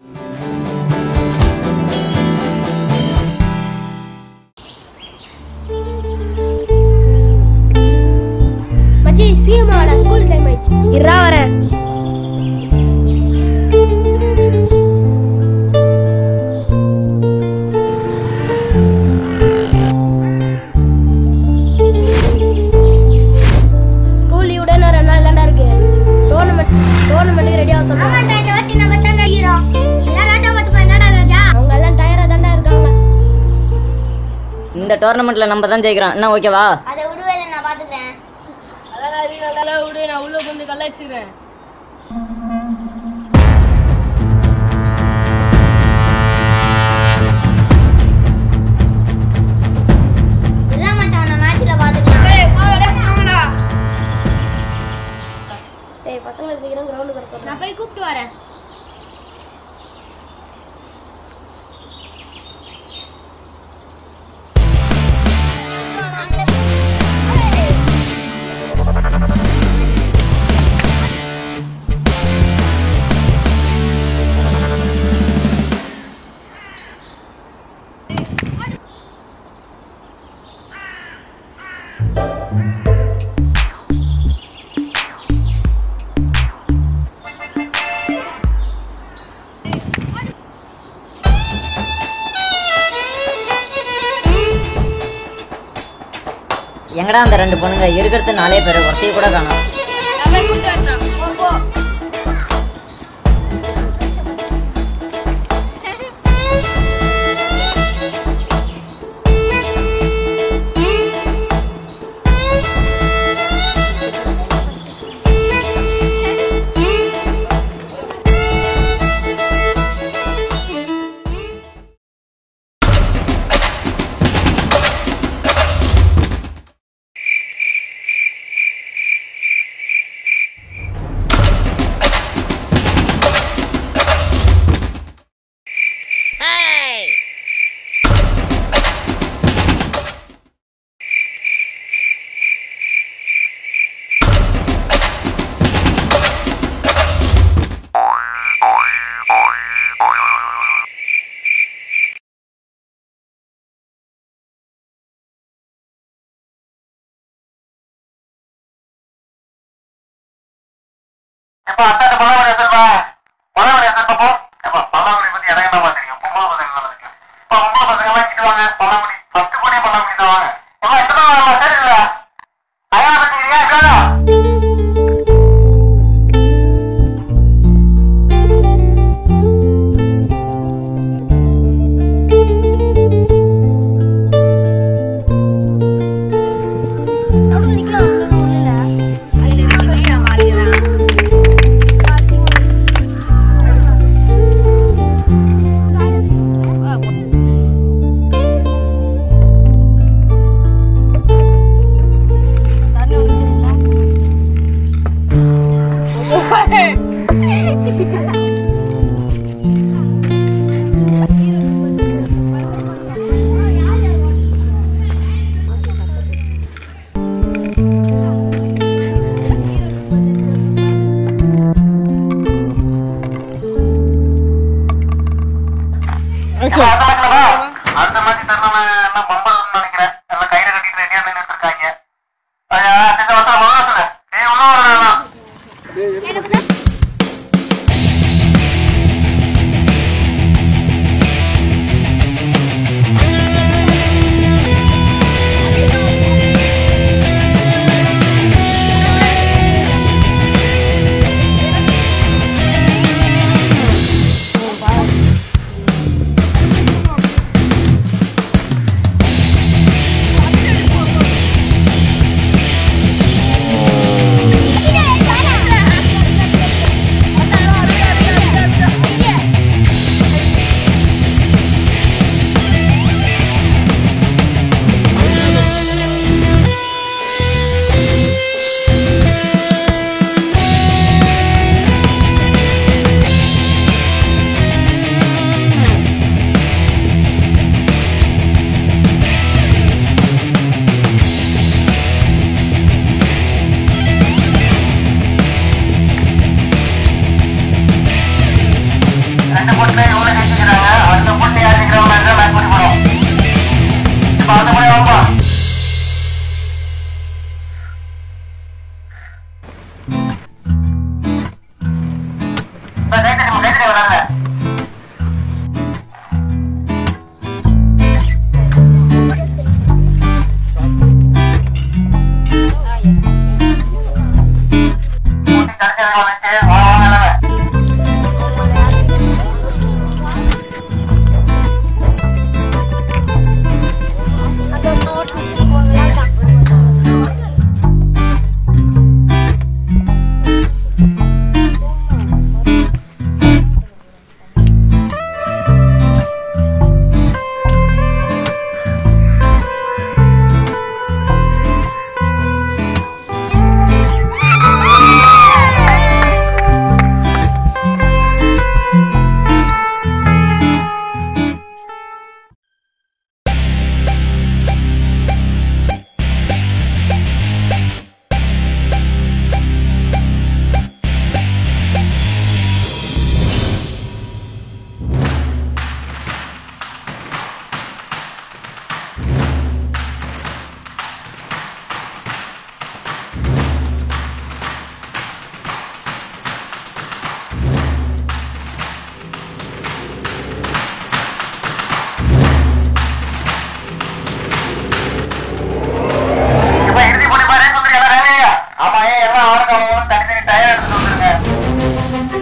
மச்சி சீமாடா school time ஆயிடுச்சு இருடா வரேன் ஸ்கூல் லீவுட இன்னும் ரெண்டு நாள் தாண்டா இருக்கு டோர்னமெண்ட் டோர்னமெண்ட்டுக்கு ரெடியாக சொல்றாங்க இந்த வாட்டி நம்ம தான் அடிக்கிறோம் எல்லாம் ராஜா பார்த்து என்னடா ராஜா அவங்க எல்லாம் தயாரா தாண்டா இருக்காங்க இந்த டோர்னமெண்ட்ல நம்ம தான் ஜெயிக்கிறோம் என்ன ஓகேவா அதை விடுவேல நான் பாத்துக்கிறேன் அதெல்லாம் விடு நான் உள்ள கொஞ்சம் கலாச்சிடுறேன் இல்ல மச்சான் நான் மேட்ச்ல பாத்துக்கலாம் டேய் பசங்களை சீக்கிரம் கிரவுண்டுக்கு வர சொல்றேன் நான் போய் கூப்பிட்டு வரேன் எங்கடா அந்த ரெண்டு பொண்ணுங்க இருக்கிறது நாலே பேர் ஒருத்தையும் கூட காணோம் எப்ப அத்தாட்ட பழமொழி எடுத்துருப்பா பழமொழி எடுத்துருப்பா எப்ப பழமொழி பத்தி எனக்கு என்ன தெரியும் பொம்பளை பசங்க நல்லா இருக்கு இப்ப பொம்பளை பசங்க எல்லாம் கிட்டுவாங்க பழமொழி ஃபர்ஸ்ட் பண்ணி பழமொழி தருவாங்க எப்ப எத்தனை வரலாம் தெரியல அயா பத்திரியா இருக்காதா இப்ப அந்த match ல வா. அடுத்த match தரணும் என்ன பம்பர்னு நினைக்கிறேன் எல்லாம் கையில கட்டிட்டு ரெடியா நின்னுட்டு இருக்காங்க ஐயா சித்த வந்தா முதல்ல சொல்லு ஏய் உள்ள வரணும் ஆ கடைசி வரைக்கும் வந்துச்சு வாங்க வாங்க எல்லாமே இப்ப இறுதி போட்டி பாரு சுந்தரி எல்லாம் வேலையா ஆமா ஏன் எல்லாம் ஆளுக்கு அவங்க தனித்தனி டயர் எடுத்து வந்துருங்க